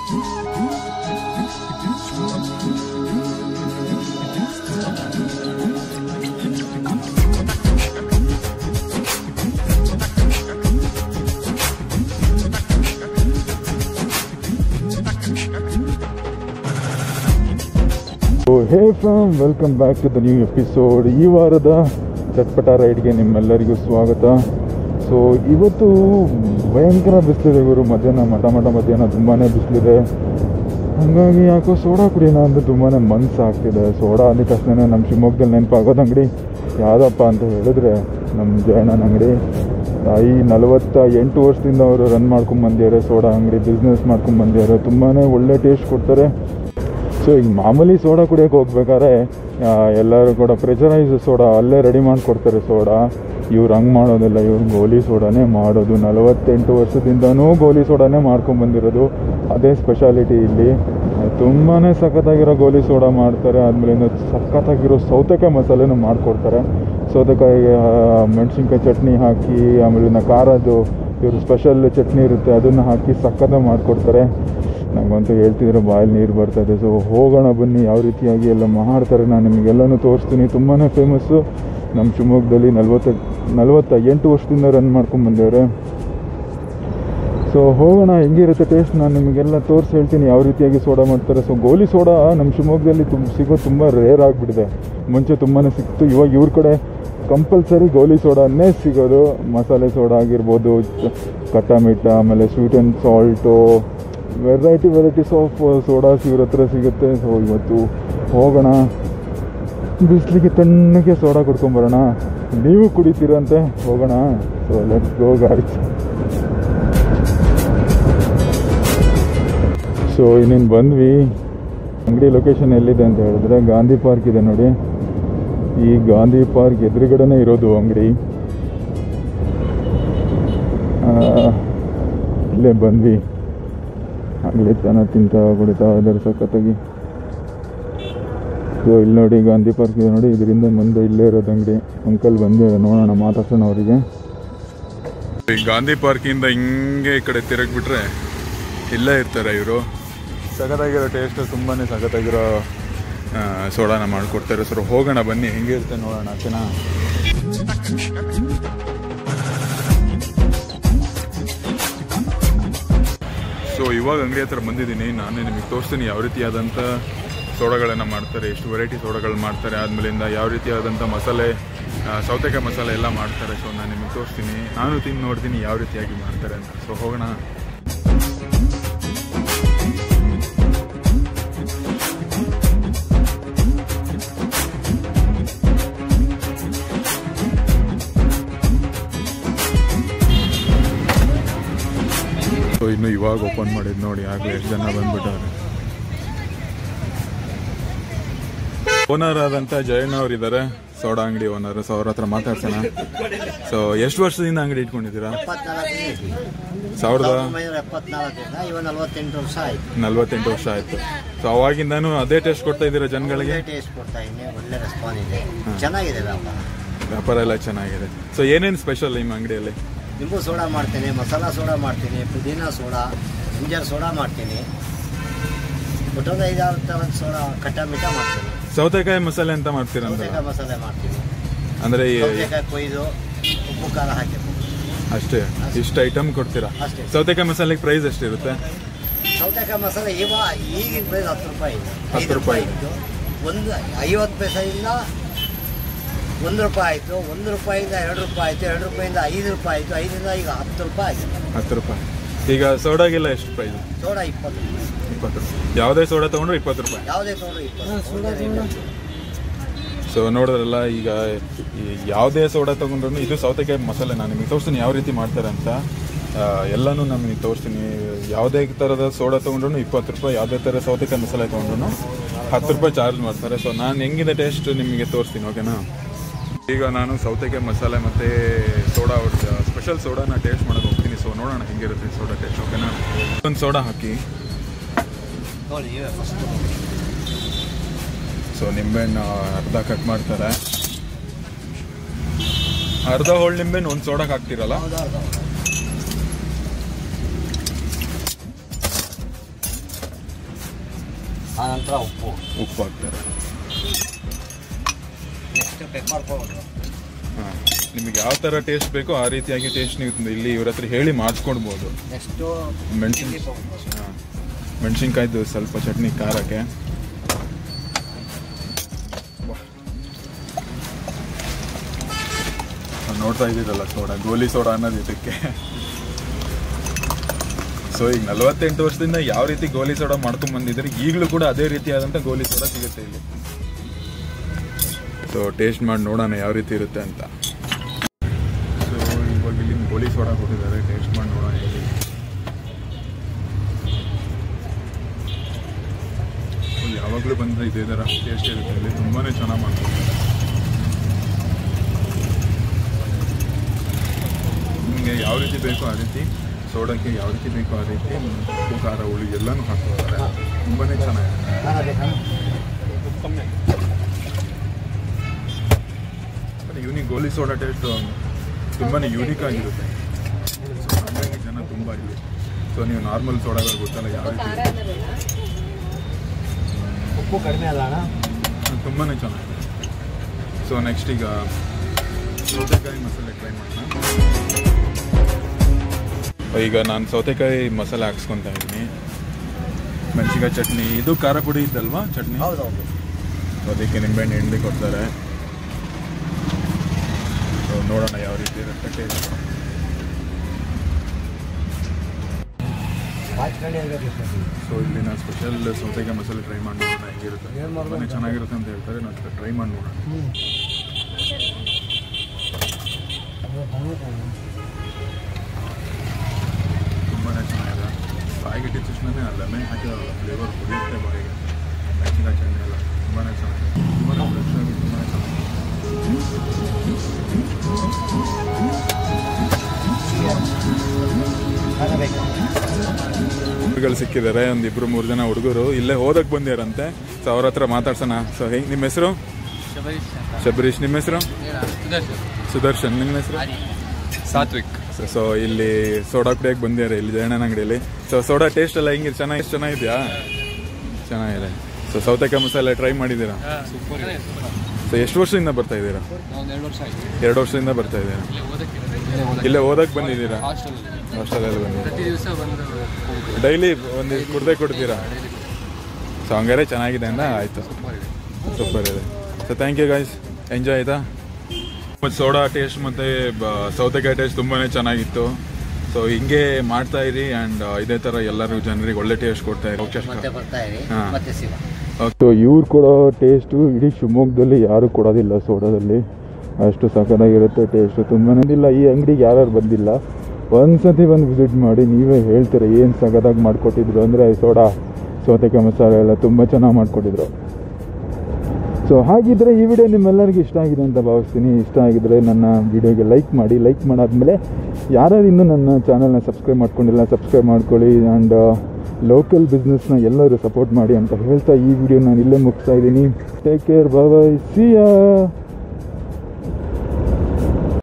Hey fam welcome back to the new episode ಈ ವಾರದ ಚಟ್ಪಟ ರೈಡ್ಗೆ ನಿಮ್ಮೆಲ್ಲರಿಗೂ ಸ್ವಾಗತ ಸೊ ಇವತ್ತು ಭಯಂಕರ ಬಿಸಿಲಿದೆ ಗುರು ಮಧ್ಯಾಹ್ನ ಮಠ ಮಠ ಮಧ್ಯಾಹ್ನ ತುಂಬಾ ಬಿಸಿಲಿದೆ ಹಾಗಾಗಿ ಯಾಕೋ ಸೋಡಾ ಕುಡಿಯೋಣ ಅಂತ ತುಂಬಾ ಮನ್ಸು ಆಗ್ತಿದೆ ಸೋಡಾ ಅಂದಿದ ತಕ್ಷಣ ನಮ್ಮ ಶಿವಮೊಗ್ಗದಲ್ಲಿ ನೆನಪಾಗೋದು ಅಂಗಡಿ ಯಾವುದಪ್ಪ ಅಂತ ಹೇಳಿದ್ರೆ ನಮ್ಮ ಜಯಣ್ಣನ ಅಂಗಡಿ ಈ ನಲವತ್ತ ಎಂಟು ವರ್ಷದಿಂದ ಅವರು ರನ್ ಮಾಡ್ಕೊಂಡು ಬಂದಿದ್ದಾರೆ ಸೋಡಾ ಅಂಗಡಿ ಬಿಸ್ನೆಸ್ ಮಾಡ್ಕೊಂಡು ಬಂದಿದ್ದಾರೆ ತುಂಬಾ ಒಳ್ಳೆ ಟೇಸ್ಟ್ ಕೊಡ್ತಾರೆ ಸೊ ಈಗ ಮಾಮೂಲಿ ಸೋಡಾ ಕುಡಿಯೋಕೆ ಹೋಗ್ಬೇಕಾದ್ರೆ ಆ, ಎಲ್ಲರೂ ಕೂಡ ಪ್ರೆಷರೈಸ್ ಸೋಡಾ ಅಲ್ಲೇ ರೆಡಿ ಮಾಡಿಕೊಡ್ತಾರೆ ಸೋಡಾ ಇವ್ರು ಹಂಗೆ ಮಾಡೋದಿಲ್ಲ ಇವ್ರು ಗೋಲಿ ಸೋಡಾನೇ ಮಾಡೋದು ನಲವತ್ತೆಂಟು ವರ್ಷದಿಂದನೂ ಗೋಲಿ ಸೋಡಾನೇ ಮಾಡ್ಕೊಂಡು ಬಂದಿರೋದು ಅದೇ ಸ್ಪೆಷಾಲಿಟಿ ಇಲ್ಲಿ ತುಂಬಾ ಸಖತ್ತಾಗಿರೋ ಗೋಲಿ ಸೋಡಾ ಮಾಡ್ತಾರೆ ಆದಮೇಲೆ ಇನ್ನು ಸಖತ್ತಾಗಿರೋ ಸೌತೆಕಾಯಿ ಮಸಾಲೆನೂ ಮಾಡಿಕೊಡ್ತಾರೆ ಸೌತೆಕಾಯಿಗೆ ಮೆಣಸಿನ್ಕಾಯಿ ಚಟ್ನಿ ಹಾಕಿ ಆಮೇಲೆ ಇನ್ನು ಖಾರದ್ದು ಇವ್ರ ಸ್ಪೆಷಲ್ ಚಟ್ನಿ ಇರುತ್ತೆ ಅದನ್ನು ಹಾಕಿ ಸಖತ್ತಾಗಿ ಮಾಡಿಕೊಡ್ತಾರೆ ನಂಗಂತೂ ಹೇಳ್ತಿದ್ರೆ ಬಾಯಲ್ಲಿ ನೀರು ಬರ್ತಾ ಇದೆ ಸೊ ಹೋಗೋಣ ಬನ್ನಿ ಯಾವ ರೀತಿಯಾಗಿ ಎಲ್ಲ ಮಾಡ್ತಾರೆ ನಾನು ನಿಮಗೆಲ್ಲನೂ ತೋರಿಸ್ತೀನಿ ತುಂಬಾ ಫೇಮಸ್ಸು ನಮ್ಮ ಶಿವಮೊಗ್ಗದಲ್ಲಿ ನಲ್ವತ್ತ ನಲ್ವತ್ತ ಎಂಟು ವರ್ಷದಿಂದ ರನ್ ಮಾಡ್ಕೊಂಡು ಬಂದೇವ್ರೆ ಸೊ ಹೋಗೋಣ ಹೆಂಗಿರುತ್ತೆ ಟೇಸ್ಟ್ ನಾನು ನಿಮಗೆಲ್ಲ ತೋರಿಸಿ ಹೇಳ್ತೀನಿ ಯಾವ ರೀತಿಯಾಗಿ ಸೋಡಾ ಮಾಡ್ತಾರೆ ಸೊ ಗೋಲಿ ಸೋಡಾ ನಮ್ಮ ಶಿವಮೊಗ್ಗದಲ್ಲಿ ತುಂಬ ಸಿಗೋದು ತುಂಬ ರೇರ್ ಆಗಿಬಿಟ್ಟಿದೆ ಮುಂಚೆ ತುಂಬಾ ಸಿಕ್ತು ಇವಾಗ ಇವ್ರ ಕಡೆ ಕಂಪಲ್ಸರಿ ಗೋಲಿ ಸೋಡಾನೇ ಸಿಗೋದು ಮಸಾಲೆ ಸೋಡಾ ಆಗಿರ್ಬೋದು ಕಟ್ಟ ಮಿಟ್ಟ ಆಮೇಲೆ sweet and salt variety varieties of sodas ಇವ್ರ ಹತ್ರ ಸಿಗುತ್ತೆ ಸೊ ಇವತ್ತು ಹೋಗೋಣ ಬಿಸಿಲಿಗೆ ತಣ್ಣಗೆ ಸೋಡಾ ಕುಡ್ಕೊಂಬರೋಣ ನೀವು ಕುಡಿತೀರಂತೆ ಹೋಗೋಣ so let's go guys so ಇನ್ನೇನು ಬಂದ್ವಿ ಅಂಗಡಿ ಲೊಕೇಶನ್ ಎಲ್ಲಿದೆ ಅಂತ ಹೇಳಿದ್ರೆ ಗಾಂಧಿ ಪಾರ್ಕ್ ಇದೆ ನೋಡಿ ಈ ಗಾಂಧಿ ಪಾರ್ಕ್ ಎದುರುಗಡೆನೇ ಇರೋದು ಅಂಗಡಿ ಇಲ್ಲೇ ಬಂದ್ವಿ ಆಗಲೇ ಚೆನ್ನಾಗಿ ತಿಂತಾ ಕುಡಿತಾ ಇದ್ದಾರೆ ಸಖತ್ತಾಗಿ ಸೊ ಇಲ್ಲಿ ನೋಡಿ ಗಾಂಧಿ ಪಾರ್ಕ್ ಇದೆ ನೋಡಿ ಇದರಿಂದ ಮುಂದೆ ಇಲ್ಲೇ ಇರೋದು ಅಂಗಡಿ ಅಂಕಲ್ ಬಂದಿದ್ದಾರೆ ನೋಡೋಣ ಮಾತಾಡ್ಸೋಣ ಅವರಿಗೆ ಈ ಗಾಂಧಿ ಪಾರ್ಕಿಂದ ಹಿಂಗೆ ಈ ಕಡೆ ತಿರುಗ್ಬಿಟ್ರೆ ಇಲ್ಲೇ ಇರ್ತಾರೆ ಇವರು ಸಖತ್ತಾಗಿರೋ ಟೇಸ್ಟ್ ತುಂಬಾ ಸಖತ್ತಾಗಿರೋ ಆ, ಸೋಡಾನ ಮಾಡಿಕೊಡ್ತಾರೆ ಸರ್ ಹೋಗೋಣ ಬನ್ನಿ ಹೆಂಗಿರುತ್ತೆ ನೋಡೋಣ ಓಕೆನಾ ಸೊ ಇವಾಗ ಅಂಗಡಿ ಹತ್ರ ಬಂದಿದ್ದೀನಿ ನಾನೇ ನಿಮಗೆ ತೋರಿಸ್ತೀನಿ ಯಾವ ರೀತಿಯಾದಂಥ ಸೋಡಾಗಳನ್ನು ಮಾಡ್ತಾರೆ ಎಷ್ಟು ವೆರೈಟಿ ಸೋಡಗಳು ಮಾಡ್ತಾರೆ ಆದಮೇಲಿಂದ ಯಾವ ರೀತಿಯಾದಂಥ ಮಸಾಲೆ ಆ, ಸೌತೆಕಾಯಿ ಮಸಾಲೆ ಎಲ್ಲ ಮಾಡ್ತಾರೆ ಸೊ ನಾನು ನಿಮಗೆ ತೋರಿಸ್ತೀನಿ ನಾನು ತಿಂದು ನೋಡ್ತೀನಿ ಯಾವ ರೀತಿಯಾಗಿ ಮಾಡ್ತಾರೆ ಅಂತ ಸೊ ಹೋಗೋಣ ಸೊ ಇನ್ನು ಇವಾಗ ಓಪನ್ ಮಾಡಿದ್ ನೋಡಿ ಆಗಲೇ ಎಷ್ಟು ಜನ ಬಂದ್ಬಿಟ್ಟವ್ರೆ ಓನರ್ ಆದಂತ ಜಯಣ್ಣ ಅವ್ರು ಇದ್ದಾರೆ ಸೋಡಾ ಅಂಗಡಿ ಓನರ್ ಸೊ ಅವ್ರ ಹತ್ರ ಮಾತಾಡ್ಸೋಣ ಸೊ ಎಷ್ಟು ವರ್ಷದಿಂದ ಅಂಗಡಿ ಇಟ್ಕೊಂಡಿದ್ದೀರಾ ಸಾವಿರದ ಒಂಬೈನೂರ ಎಪ್ಪತ್ನಾಲ್ಕರಿಂದ ಇವಾಗ ನಲವತ್ತೆಂಟು ವರ್ಷ ಆಯ್ತು ನಲ್ವತ್ತೆಂಟು ವರ್ಷ ಆಯ್ತು ಸೊ ಅವಾಗಿಂದಾನು ಅದೇ ಟೇಸ್ಟ್ ಕೊಡ್ತಾ ಇದ್ದೀರಾ ಜನಗಳಿಗೆ ಒಳ್ಳೆ ಟೇಸ್ಟ್ ಕೊಡ್ತಾ ಇದ್ದೀನಿ ಒಳ್ಳೆ ರೆಸ್ಪಾನ್ಸ್ ಇದೆ ಚೆನ್ನಾಗಿದೆ ವ್ಯಾಪಾರ ವ್ಯಾಪಾರ ಎಲ್ಲ ಚೆನ್ನಾಗಿದೆ ಸೊ ಏನೇನು ಸ್ಪೆಷಲ್ ನಿಮ್ಮ ಅಂಗಡಿಯಲ್ಲಿ ನಿಂಬು ಸೋಡಾ ಮಾಡ್ತೀನಿ ಮಸಾಲ ಸೋಡಾ ಮಾಡ್ತೀನಿ ಪುದೀನ ಸೋಡಾ ಜಿಂಜರ್ ಸೋಡಾ ಮಾಡ್ತೀನಿ ಒಟ್ಟೊಂದು ಐದಾರು ಥರದ ಸೋಡಾ ಕಟ್ಟ ಮಿಠ ಮಾಡ್ತೀನಿ ಸೌತೆಕಾಯಿ ಮಸಾಲೆ ಅಂತ ಮಾಡ್ತೀರಂತ ಸೌತೆಕಾಯಿ ಮಸಾಲೆ ಮಾಡ್ತೀನಿ ಅಂದ್ರೆ ಈ- ಸೌತೆಕಾಯಿ ಕೊಯ್ದು ಉಪ್ಪು ಖಾರ ಹಾಕಿ ಅಷ್ಟೇ ಇಷ್ಟು ಐಟಮ್ ಕೊಡ್ತೀರಾ ಅಷ್ಟೇ. ಸೌತೆಕಾಯಿ ಮಸಾಲೆಗೆ ಪ್ರೈಸ್ ಎಷ್ಟಿರುತ್ತೆ ಸೌತೆಕಾಯಿ ಮಸಾಲೆ ಇವಾಗ ಈಗಿನ ಪ್ರೈಸ್ ಹತ್ತು ರೂಪಾಯಿ ಇದೆ ಹತ್ತು ಐದು ರೂಪಾಯಿ. ಇತ್ತು ಒಂದು ಐವತ್ತು ಪೈಸೆಯಿಂದ ಒಂದು ರೂಪಾಯಿ ಆಯಿತು ಒಂದು ರೂಪಾಯಿಂದ ಎರಡು ರೂಪಾಯಿ ಆಯಿತು ಎರಡು ರೂಪಾಯಿಂದ ಐದು ರೂಪಾಯಿ ಆಯಿತು ಐದರಿಂದ ಈಗ ಹತ್ತು ರೂಪಾಯಿ ಆಗಿದೆ ಹತ್ತು ರೂಪಾಯಿ ಈಗ ಸೋಡಾಗೆಲ್ಲ ಎಷ್ಟು ಪ್ರೈಸ್ ಸೋಡಾ ಇಪ್ಪತ್ತು ರೂಪಾಯಿ ಇಪ್ಪತ್ತು ರೂಪಾಯಿ ಯಾವುದೇ ಸೋಡಾ ತೊಗೊಂಡ್ರೆ ಇಪ್ಪತ್ತು ರೂಪಾಯಿ ಯಾವುದೇ ತೊಗೊಂಡ್ರು ಇಪ್ಪತ್ತು ಸೊ ನೋಡಿದ್ರಲ್ಲ ಈಗ ಈ ಯಾವುದೇ ಸೋಡಾ ತೊಗೊಂಡ್ರು ಇದು ಸೌತೆಕಾಯಿ ಮಸಾಲೆ ನಾನು ನಿಮಗೆ ತೋರಿಸ್ತೀನಿ ಯಾವ ರೀತಿ ಮಾಡ್ತಾರೆ ಅಂತ ಆ, ಎಲ್ಲನೂ ನಮಗೆ ತೋರಿಸ್ತೀನಿ ಯಾವುದೇ ಥರದ ಸೋಡಾ ತೊಗೊಂಡ್ರು ಇಪ್ಪತ್ತು ರೂಪಾಯಿ ಯಾವುದೇ ಥರ ಸೌತೆಕಾಯಿ ಮಸಾಲೆ ತೊಗೊಂಡ್ರು ಹತ್ತು ರೂಪಾಯಿ ಚಾರ್ಜ್ ಮಾಡ್ತಾರೆ ಸೊ ನಾನು ಹೆಂಗಿದೆ ಟೇಸ್ಟ್ ನಿಮಗೆ ತೋರಿಸ್ತೀನಿ ಓಕೆನಾ ಈಗ ನಾನು ಸೌತೆಕಾಯಿ ಮಸಾಲೆ ಮತ್ತು ಸೋಡಾ ಸ್ಪೆಷಲ್ ಸೋಡಾನ ಟೇಸ್ಟ್ ಮಾಡೋಕೆ ಹೋಗ್ತೀನಿ ಸೊ ನೋಡೋಣ ಹೆಂಗಿರುತ್ತೆ ಸೋಡಾ ಟೇಸ್ಟ್ ಓಕೆನಾ ಒಂದು ಸೋಡಾ ಹಾಕಿ ನೋಡಿ ಇವೇ ಫಸ್ಟ್ ಸೊ ನಿಂಬೆಹಣ್ಣು ಅರ್ಧ ಕಟ್ ಮಾಡ್ತಾರೆ ಅರ್ಧ ಹೋಳ್ ನಿಂಬೆಹಣ್ಣು ಒಂದು ಸೋಡಾಕ್ ಹಾಕ್ತಿರಲ್ಲ ಹೌದೌದು ಆನಂತರ ಉಪ್ಪು ಉಪ್ಪು ಹಾಕ್ತಾರೆ ನೆಕ್ಸ್ಟ್ ಪೆಪ್ಪರ್ ಪೌಡ್ರು ಹಾಂ ನಿಮಗೆ ಯಾವ ಥರ ಟೇಸ್ಟ್ ಬೇಕೋ ಆ ರೀತಿಯಾಗಿ ಟೇಸ್ಟ್ ನೀವು ಇಲ್ಲಿ ಇವ್ರ ಹತ್ರ ಹೇಳಿ ಮಾಡಿಸ್ಕೊಡ್ಬೋದು ನೆಕ್ಸ್ಟು ಮೆಣಸಿನ ಚಿಲ್ಲಿ ಪೌಡ್ರು ಹಾಂ ಮೆಣಸಿನ್ಕಾಯ್ದು ಸ್ವಲ್ಪ ಚಟ್ನಿ ಖಾರಕ್ಕೆ ವಾಹ್. ನಾವ್ ನೋಡ್ತಾ ಇದ್ದೀರಲ್ಲ ಸೋಡಾ ಗೋಲಿ ಸೋಡಾ ಅನ್ನೋದು ಇದಕ್ಕೆ ಸೊ ಈಗ ನಲವತ್ತೆಂಟು ವರ್ಷದಿಂದ ಯಾವ ರೀತಿ ಗೋಲಿ ಸೋಡಾ ಮಾಡ್ಕೊಂಡ್ ಬಂದಿದ್ದಾರೆ ಈಗಲೂ ಕೂಡ ಅದೇ ರೀತಿಯಾದಂಥ ಗೋಲಿ ಸೋಡಾ ಸಿಗುತ್ತೆ ಇಲ್ಲಿ ಸೊ ಟೇಸ್ಟ್ ಮಾಡಿ ನೋಡೋಣ ಯಾವ ರೀತಿ ಇರುತ್ತೆ ಅಂತ ಸೊ ಇವಾಗ ಇಲ್ಲಿ ಗೋಲಿ ಸೋಡಾ ಕೊಟ್ಟಿದ್ದಾರೆ ಟೇಸ್ಟ್ ಮಾಡಿ ನೋಡೋಣ ಹೇಗೆ ಸೊ ಯಾವಾಗಲೂ ಬಂದರೆ ಇದೇ ಥರ ಟೇಸ್ಟ್ ಇರುತ್ತೆ ಇಲ್ಲಿ ತುಂಬಾ ಚೆನ್ನಾಗಿ ಮಾಡ್ತಾರೆ ನಿಮಗೆ ಯಾವ ರೀತಿ ಬೇಕೋ ಆ ರೀತಿ ಸೋಡಕ್ಕೆ ಯಾವ ರೀತಿ ಬೇಕೋ ಆ ರೀತಿ ಉಪ್ಪು ಖಾರ ಹುಳಿ ಎಲ್ಲನೂ ಹಾಕ್ತಿದ್ದಾರೆ ತುಂಬಾ ಚೆನ್ನಾಗಿದೆ ಖಾರ ಬೇಕಾ ಮತ್ತು ಯೂನಿಕ್ ಗೋಲಿ ಸೋಡಾ ಟೇಸ್ಟು ತುಂಬಾ ಯೂನಿಕ್ ಆಗಿರುತ್ತೆ ಸೊ ಹಾಗಾಗಿ ಜನ ತುಂಬ ಇಲ್ಲಿ ಸೊ ನೀವು ನಾರ್ಮಲ್ ಸೋಡಾಗಳು ಗೊತ್ತಲ್ಲ ಯಾವ ರೀತಿ ಇರುತ್ತೆ. ಉಪ್ಪು ಕಡಿಮೆ ಅಲ್ಲ ಅಣ್ಣ ತುಂಬಾ ಚೆನ್ನಾಗಿದೆ ಸೊ ನೆಕ್ಸ್ಟ್ ಈಗ ಸೌತೆಕಾಯಿ ಮಸಾಲೆ ಟ್ರೈ ಮಾಡೋಣ ಈಗ ನಾನು ಸೌತೆಕಾಯಿ ಮಸಾಲೆ ಹಾಕ್ಸ್ಕೊತಾ ಇದ್ದೀನಿ ಮೆಣಸಿನ್ಕಾಯಿ ಚಟ್ನಿ ಇದು ಖಾರ ಪುಡಿ ಇದ್ದಲ್ವಾ ಚಟ್ನಿ ಹೌದೌದು ಸೊ ಅದಕ್ಕೆ ನಿಂಬೆಹಣ್ಣು ಹಿಂಡಿ ಕೊಡ್ತಾರೆ ಸೊ ನೋಡೋಣ ಯಾವ ರೀತಿ ಇರುತ್ತೆ ಟೇಸ್ಟ್ ಬಾಚ್ಕಂಡಿ ಇರಬೇಕು ಸೊ ಇಲ್ಲಿ ನಾನು ಸ್ಪೆಷಲ್ ಸೌತೆಕಾಯಿ ಮಸಾಲೆ ಟ್ರೈ ಮಾಡಿ ನೋಡೋಣ ಹೆಂಗಿರುತ್ತೆ ಏನ್ ಮಾಡ್ಬೋದು? ತುಂಬಾ ಚೆನ್ನಾಗಿರುತ್ತೆ ಅಂತ ಹೇಳ್ತಾರೆ ನಾನು ಟ್ರೈ ಮಾಡಿ ನೋಡೋಣ ತುಂಬಾ ಚೆನ್ನಾಗಿದೆ ಬಾಯಿಗೆ ತಕ್ಷಣವೇ ಆ ಲೆಮನ್ ಹಾಕಿರಲ್ಲ ಫ್ಲೇವರ್ ಕುಡಿಯುತ್ತೆ ಬಾಯಿಗೆ ಮೆಣಸಿನ ಚಟ್ನಿ ಎಲ್ಲ ತುಂಬಾ ಚೆನ್ನಾಗಿದೆ ತುಂಬಾ ಫ್ರೆಶ್ ಆಗಿ ತುಂಬಾ ಚೆನ್ನಾಗಿದೆ ಖಾರ ಬೇಕಾ ಹುಡುಗರು ಸಿಕ್ಕಿದ್ದಾರೆ ಒಂದು ಇಬ್ರು ಮೂರು ಜನ ಹುಡುಗರು ಇಲ್ಲೇ ಓದಕ್ಕೆ ಬಂದಿರಂತೆ ಸೊ ಅವ್ರ ಹತ್ರ ಮಾತಾಡ್ಸೋಣ ಸೊ ಹೇಗೆ ನಿಮ್ಮ ಹೆಸರು ಶಬರೀಶ್ ನಿಮ್ಮ ಹೆಸರು ಸುದರ್ಶನ್ ನಿಮ್ಮ ಹೆಸರು ಸಾತ್ವಿಕ್ ಸೊ- ಸೊ ಇಲ್ಲಿ ಸೋಡಾ ಕುಡಿಯಕ್ಕೆ ಬಂದಿದ್ದಾರೆ ಇಲ್ಲಿ ಜಯಣ್ಣನ ಅಂಗಡಿಯಲ್ಲಿ ಸೊ ಸೋಡಾ ಟೇಸ್ಟ್ ಎಲ್ಲ ಹೆಂಗಿದೆ ಚೆನ್ನಾಗಿ ಚೆನ್ನಾಗಿದೆಯಾ ಚೆನ್ನಾಗಿದೆ ಸೊ ಸೌತೆಕಾಯಿ ಮಸಾಲೆ ಟ್ರೈ ಮಾಡಿದ್ದೀರಾ ಸೂಪರ್ ಸೊ ಎಷ್ಟು ವರ್ಷದಿಂದ ಬರ್ತಾ ಇದ್ದೀರಾ ಒಂದು ಎರಡು ವರ್ಷ ಆಯ್ತು ಎರಡು ವರ್ಷದಿಂದ ಬರ್ತಾ ಇದ್ದೀರಾ ಇಲ್ಲೇ ಓದಕ್ಕೆ ಇಲ್ಲೇ ಓದಕ್ಕೆ ಬಂದಿದ್ದೀರಾ ಹಾಸ್ಟೆಲ್ ಹಾಸ್ಟೆಲಲ್ಲಿ ಬಂದಿದ್ದೀರಾ ಪ್ರತಿ ದಿವಸ ಬಂದು ಡೈಲಿ ಒಂದು ಕುಡ್ದೇ ಕೊಡ್ತೀರಾ ಸೊ ಹಂಗಾರೆ ಚೆನ್ನಾಗಿದೆ ಅಂದ ಆಯಿತು ಸೂಪರ್ ಇದೆ ಸೂಪರ್ ಇದೆ so thank you guys enjoy ಆಯ್ತಾ ಮತ್ತು ಸೋಡಾ ಟೇಸ್ಟ್ ಮತ್ತು ಸೌತೆಕಾಯಿ ಟೇಸ್ಟ್ ತುಂಬಾ ಚೆನ್ನಾಗಿತ್ತು ಸೊ ಹಿಂಗೆ ಮಾಡ್ತಾ ಇರಿ ಆ್ಯಂಡ್ ಇದೇ ಥರ ಎಲ್ಲರೂ ಜನರಿಗೆ ಒಳ್ಳೆ ಟೇಸ್ಟ್ ಕೊಡ್ತಾ ಇರಿ ಮತ್ತೆ ಬರ್ತಾ ಇರಿ ಹಾ. ಮತ್ತೆ ಸಿಗ ಸೊ ಇವ್ರು ಕೊಡೋ ಟೇಸ್ಟು ಇಡೀ ಶಿವಮೊಗ್ಗದಲ್ಲಿ ಯಾರು ಕೊಡೋದಿಲ್ಲ ಸೋಡಾದಲ್ಲಿ ಅಷ್ಟು ಸಖತ್ತಾಗಿರುತ್ತೆ ಟೇಸ್ಟು ತುಂಬಾ ಇಲ್ಲ ಈ ಅಂಗಡಿಗೆ ಯಾರು ಬಂದಿಲ್ಲ ಒಂದ್ಸತಿ ಬಂದು ವಿಸಿಟ್ ಮಾಡಿ ನೀವೇ ಹೇಳ್ತೀರ ಏನು ಸಖತ್ತಾಗಿ ಮಾಡಿಕೊಟ್ಟಿದ್ರು ಅಂದರೆ ಸೋಡಾ ಸೌತೆಕಾಯಿ ಮಸಾಲೆ ಎಲ್ಲ ತುಂಬ ಚೆನ್ನಾಗಿ ಮಾಡಿಕೊಟ್ಟಿದ್ರು ಸೊ ಹಾಗಿದ್ರೆ ಈ ವಿಡಿಯೋ ನಿಮ್ಮೆಲ್ಲರಿಗೂ ಇಷ್ಟ ಆಗಿದೆ ಅಂತ ಭಾವಿಸ್ತೀನಿ ಇಷ್ಟ ಆಗಿದ್ರೆ ನನ್ನ ವಿಡಿಯೋಗೆ ಲೈಕ್ ಮಾಡಿ ಲೈಕ್ ಮಾಡಾದ್ಮೇಲೆ ಯಾರ್ಯಾರು ಇನ್ನೂ ನನ್ನ ಚಾನಲ್ನ ಸಬ್ಸ್ಕ್ರೈಬ್ ಮಾಡ್ಕೊಂಡಿಲ್ಲ ಸಬ್ಸ್ಕ್ರೈಬ್ ಮಾಡ್ಕೊಳ್ಳಿ ಆ್ಯಂಡ್ ಲೋಕಲ್ ಬಿಸ್ನೆಸ್ನ ಎಲ್ಲರೂ ಸಪೋರ್ಟ್ ಮಾಡಿ ಅಂತ ಹೇಳ್ತಾ ಈ ವಿಡಿಯೋ ನಾನು ಇಲ್ಲೇ ಮುಗಿಸ್ತಾ ಇದ್ದೀನಿ ಟೇಕ್ ಕೇರ್ ಬಾಯ್ ಸಿ ಯಾ